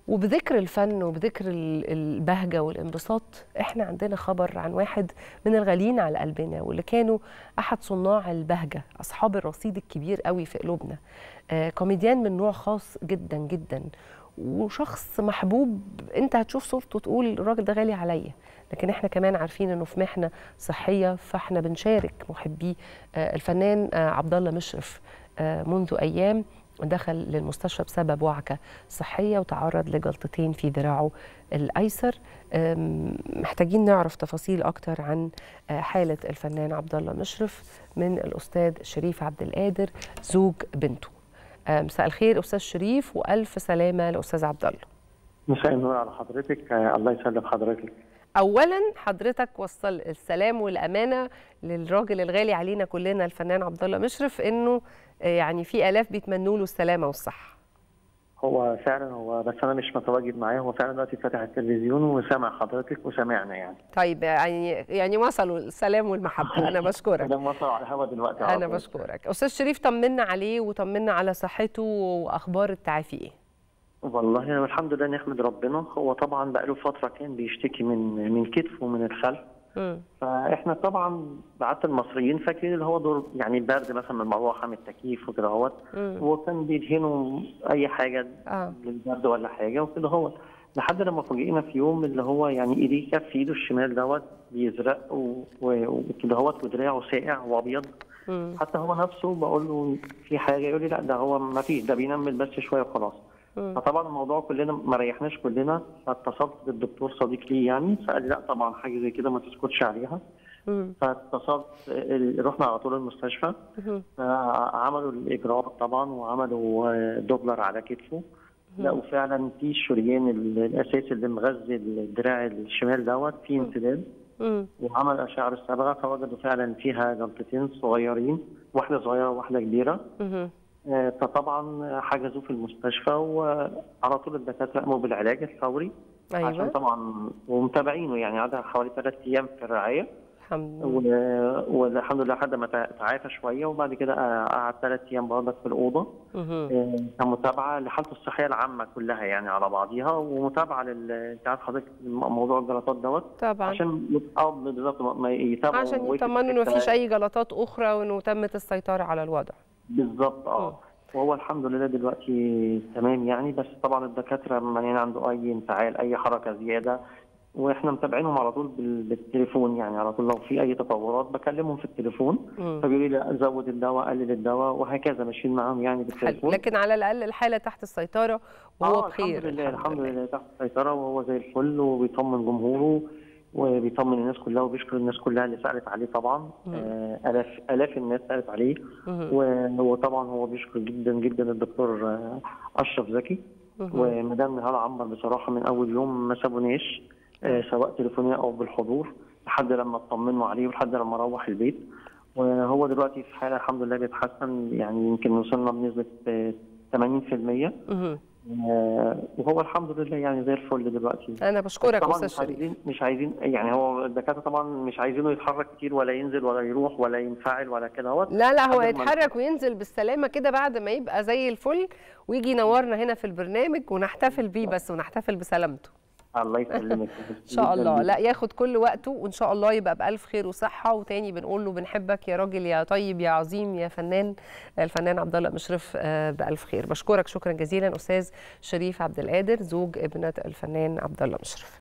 وبذكر الفن وبذكر البهجة والانبساط احنا عندنا خبر عن واحد من الغاليين على قلبنا واللي كانوا أحد صناع البهجة أصحاب الرصيد الكبير قوي في قلوبنا آه كوميديان من نوع خاص جدا جدا وشخص محبوب انت هتشوف صورته تقول الراجل ده غالي عليا لكن احنا كمان عارفين انه في محنه صحيه فاحنا بنشارك محبيه آه الفنان آه عبد الله مشرف آه منذ ايام دخل للمستشفى بسبب وعكه صحيه وتعرض لجلطتين في ذراعه الايسر محتاجين نعرف تفاصيل اكتر عن حاله الفنان عبد الله مشرف من الاستاذ شريف عبد القادر زوج بنته مساء الخير استاذ شريف والف سلامه لاستاذ عبد الله مساء النور على حضرتك الله يسلم حضرتك اولا حضرتك وصل السلام والامانه للراجل الغالي علينا كلنا الفنان عبد الله مشرف انه يعني في الاف بيتمنوا له السلامه والصحه هو فعلا هو بس انا مش متواجد معاه هو فعلا دلوقتي فاتح التلفزيون وسامع حضرتك وسامعنا يعني طيب يعني يعني وصلوا السلام والمحبه انا بشكرك انا وصلوا على الهوا دلوقتي انا بشكرك استاذ شريف طمنا عليه وطمنا على صحته واخبار التعافي ايه والله الحمد لله نحمد ربنا هو طبعا بقى له فتره كان بيشتكي من من كتفه ومن الخلف م. فاحنا طبعا بعت المصريين فاكرين اللي هو دور يعني برد مثلا من المروحه من التكييف وكده اهوت وكان بيدهنوا اي حاجه آه. للبرد ولا حاجه وكده اهوت لحد لما فوجئنا في يوم اللي هو يعني ايديه كف ايده الشمال دوت بيزرق وكده اهوت ودراعه ساقع وابيض حتى هو نفسه بقول له في حاجه يقول لي لا ده هو ما فيش ده بينمل بس شويه وخلاص فطبعا الموضوع كلنا ما ريحناش كلنا فاتصلت بالدكتور صديق لي يعني فقال لي لا طبعا حاجه زي كده ما تسكتش عليها فاتصلت رحنا على طول المستشفى عملوا الاجراء طبعا وعملوا دوبلر على كتفه لقوا فعلا في الشريان الاساسي اللي مغذي الدراع الشمال دوت فيه انسداد وعمل اشعه الصبغه فوجدوا فعلا فيها جلطتين صغيرين واحده صغيره وواحده كبيره فطبعا حجزوه في المستشفى وعلى طول الدكاتره قاموا بالعلاج الفوري أيوة. عشان طبعا ومتابعينه يعني قعد حوالي ثلاث ايام في الرعايه الحمد لله والحمد لله لحد ما تعافى شويه وبعد كده قعد ثلاث ايام برضك في الاوضه كمتابعه لحالته الصحيه العامه كلها يعني على بعضيها ومتابعه لل انت عارف حضرتك موضوع الجلطات دوت طبعا عشان اه بالظبط ما يتابعوا عشان يطمنوا انه ما فيش اي جلطات اخرى وانه تمت السيطره على الوضع بالظبط اه وهو الحمد لله دلوقتي تمام يعني بس طبعا الدكاتره مانعين عنده اي انفعال اي حركه زياده واحنا متابعينهم على طول بالتليفون يعني على طول لو في اي تطورات بكلمهم في التليفون فبيقولوا لي زود الدواء قلل الدواء وهكذا ماشيين معاهم يعني بالتليفون لكن على الاقل الحاله تحت السيطره وهو آه بخير الحمد لله الحمد لله تحت السيطره وهو زي الفل وبيطمن جمهوره وبيطمن الناس كلها وبيشكر الناس كلها اللي سالت عليه طبعا آه الاف الاف الناس سالت عليه وطبعا هو بيشكر جدا جدا الدكتور اشرف زكي ومدام نهال عنبر بصراحه من اول يوم ما سابوناش آه سواء تليفونيا او بالحضور لحد لما اطمنوا عليه ولحد لما روح البيت وهو دلوقتي في حاله الحمد لله بيتحسن يعني يمكن وصلنا بنسبه 80% وهو الحمد لله يعني زي الفل دلوقتي انا بشكرك طبعا استاذ مش شريف عايزين مش عايزين يعني هو الدكاتره طبعا مش عايزينه يتحرك كتير ولا ينزل ولا يروح ولا ينفعل ولا كده هو لا لا هو يتحرك وينزل بالسلامه كده بعد ما يبقى زي الفل ويجي ينورنا هنا في البرنامج ونحتفل بيه بس ونحتفل بسلامته الله يسلمك ان شاء الله لا ياخد كل وقته وان شاء الله يبقى بالف خير وصحه وتاني بنقول له بنحبك يا راجل يا طيب يا عظيم يا فنان الفنان عبد الله مشرف بالف خير بشكرك شكرا جزيلا استاذ شريف عبد القادر زوج ابنه الفنان عبد الله مشرف